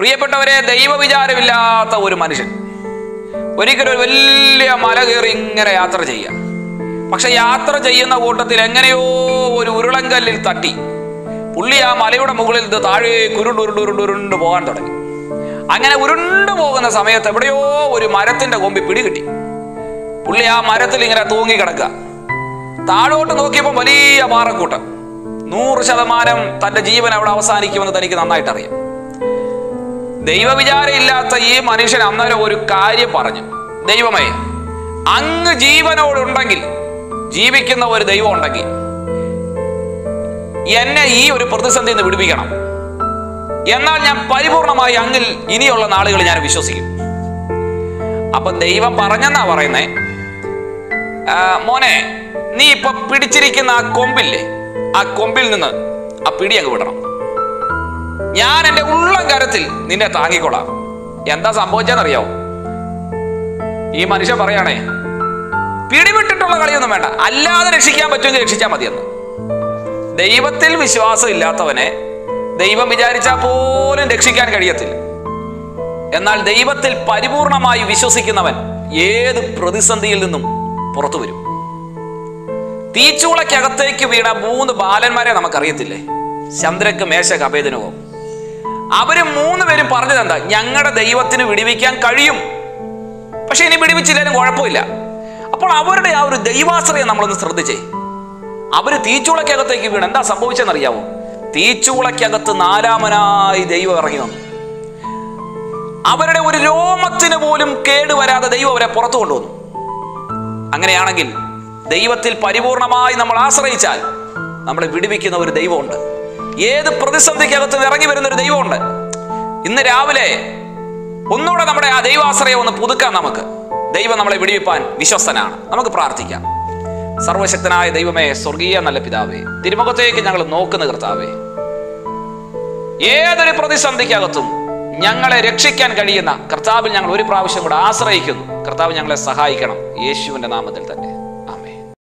പ്രിയപ്പെട്ടവരെ ദൈവവിചാരമില്ലാത്ത ഒരു മനുഷ്യൻ ഒരിക്കലും ഒരു വലിയ മല കയറി ഇങ്ങനെ യാത്ര ചെയ്യുക പക്ഷെ യാത്ര ചെയ്യുന്ന കൂട്ടത്തിൽ എങ്ങനെയോ ഒരു ഉരുളങ്കല്ലിൽ തട്ടി പുള്ളി ആ മലയുടെ മുകളിൽ നിന്ന് താഴെ കുരുണ്ട് ഉരുണ്ട് ഉരുണ്ട് ഉരുണ്ട് പോകാൻ തുടങ്ങി അങ്ങനെ ഉരുണ്ടു പോകുന്ന സമയത്ത് എവിടെയോ ഒരു മരത്തിന്റെ കൊമ്പി പിടികിട്ടി പുള്ളി ആ മരത്തിൽ ഇങ്ങനെ തൂങ്ങി കിടക്കുക താഴോട്ട് നോക്കിയപ്പോൾ വലിയ പാറക്കൂട്ടം നൂറ് ശതമാനം തന്റെ ജീവൻ അവിടെ അവസാനിക്കുമെന്ന് തനിക്ക് നന്നായിട്ട് അറിയാം ദൈവവിചാരം ഇല്ലാത്ത ഈ മനുഷ്യൻ അന്നേരം ഒരു കാര്യം പറഞ്ഞു ദൈവമേ അങ്ങ് ജീവനോടുണ്ടെങ്കിൽ ജീവിക്കുന്ന ഒരു ദൈവം ഉണ്ടെങ്കിൽ എന്നെ ഈ ഒരു പ്രതിസന്ധി നിന്ന് വിടുവിക്കണം എന്നാൽ ഞാൻ പരിപൂർണമായി അങ്ങിൽ ഇനിയുള്ള നാളുകൾ ഞാൻ വിശ്വസിക്കും അപ്പൊ ദൈവം പറഞ്ഞെന്നാ പറയുന്നേ ആ, മോനെ നീ ഇപ്പൊ പിടിച്ചിരിക്കുന്ന ആ കൊമ്പില്ലേ ആ കൊമ്പിൽ നിന്ന് ആ പിടി അങ്ങ് വിടണം ഞാൻ എന്റെ ഉള്ളം കരത്തിൽ നിന്നെ താങ്ങിക്കൊള്ളാം എന്താ സംഭവിച്ചെന്നറിയാവോ ഈ മനുഷ്യൻ പറയാണേ പിടിവിട്ടിട്ടുള്ള കളിയൊന്നും വേണ്ട അല്ലാതെ രക്ഷിക്കാൻ പറ്റുമെങ്കിൽ രക്ഷിച്ചാൽ മതിയെന്ന് ദൈവത്തിൽ വിശ്വാസം ഇല്ലാത്തവനെ ദൈവം വിചാരിച്ചാൽ പോലും രക്ഷിക്കാൻ കഴിയത്തില്ല എന്നാൽ ദൈവത്തിൽ പരിപൂർണമായി വിശ്വസിക്കുന്നവൻ ഏത് പ്രതിസന്ധിയിൽ നിന്നും പുറത്തു വരും തീച്ചൂളക്കകത്തേക്ക് വീണ മൂന്ന് ബാലന്മാരെ നമുക്കറിയത്തില്ലേ ചന്ദ്രക്ക് മേശ കപേദനവും അവര് മൂന്ന് പേരും പറഞ്ഞത് എന്താ ഞങ്ങളുടെ ദൈവത്തിന് വിടിവിക്കാൻ കഴിയും പക്ഷെ ഇനി വിടിവിച്ചില്ലേലും കുഴപ്പമില്ല അപ്പോൾ അവരുടെ ആ ഒരു ദൈവാശ്രയം നമ്മളൊന്ന് ശ്രദ്ധിച്ചേ അവര് തീച്ചൂളക്കകത്തേക്ക് വീണ് എന്താ സംഭവിച്ചെന്നറിയാവോ തീച്ചൂളക്കകത്ത് നാലാമനായി ദൈവം ഇറങ്ങി വന്നു അവരുടെ ഒരു രോമത്തിന് പോലും കേടുവരാതെ ദൈവം അവരെ പുറത്തു കൊണ്ടുവന്നു അങ്ങനെയാണെങ്കിൽ ദൈവത്തിൽ പരിപൂർണമായി നമ്മൾ ആശ്രയിച്ചാൽ നമ്മളെ വിടുവിക്കുന്ന ഒരു ദൈവമുണ്ട് ഏത് പ്രതിസന്ധിക്കകത്തും ഇറങ്ങി വരുന്ന ഒരു ദൈവമുണ്ട് ഇന്ന് രാവിലെ ഒന്നുകൂടെ നമ്മുടെ ആ ദൈവാശ്രയം ഒന്ന് പുതുക്കാൻ നമുക്ക് ദൈവം നമ്മളെ വിടുവിപ്പാൻ വിശ്വസ്തനാണ് നമുക്ക് പ്രാർത്ഥിക്കാം സർവശക്തനായ ദൈവമേ സ്വർഗീയ നല്ല പിതാവേ തിരുമുഖത്തേക്ക് ഞങ്ങൾ നോക്കുന്ന കർത്താവേ ഏതൊരു പ്രതിസന്ധിക്കകത്തും ഞങ്ങളെ രക്ഷിക്കാൻ കഴിയുന്ന കർത്താവിൽ ഞങ്ങൾ ഒരു പ്രാവശ്യം കൂടെ ആശ്രയിക്കുന്നു കർത്താവ് ഞങ്ങളെ സഹായിക്കണം യേശുവിന്റെ നാമത്തിൽ തന്നെ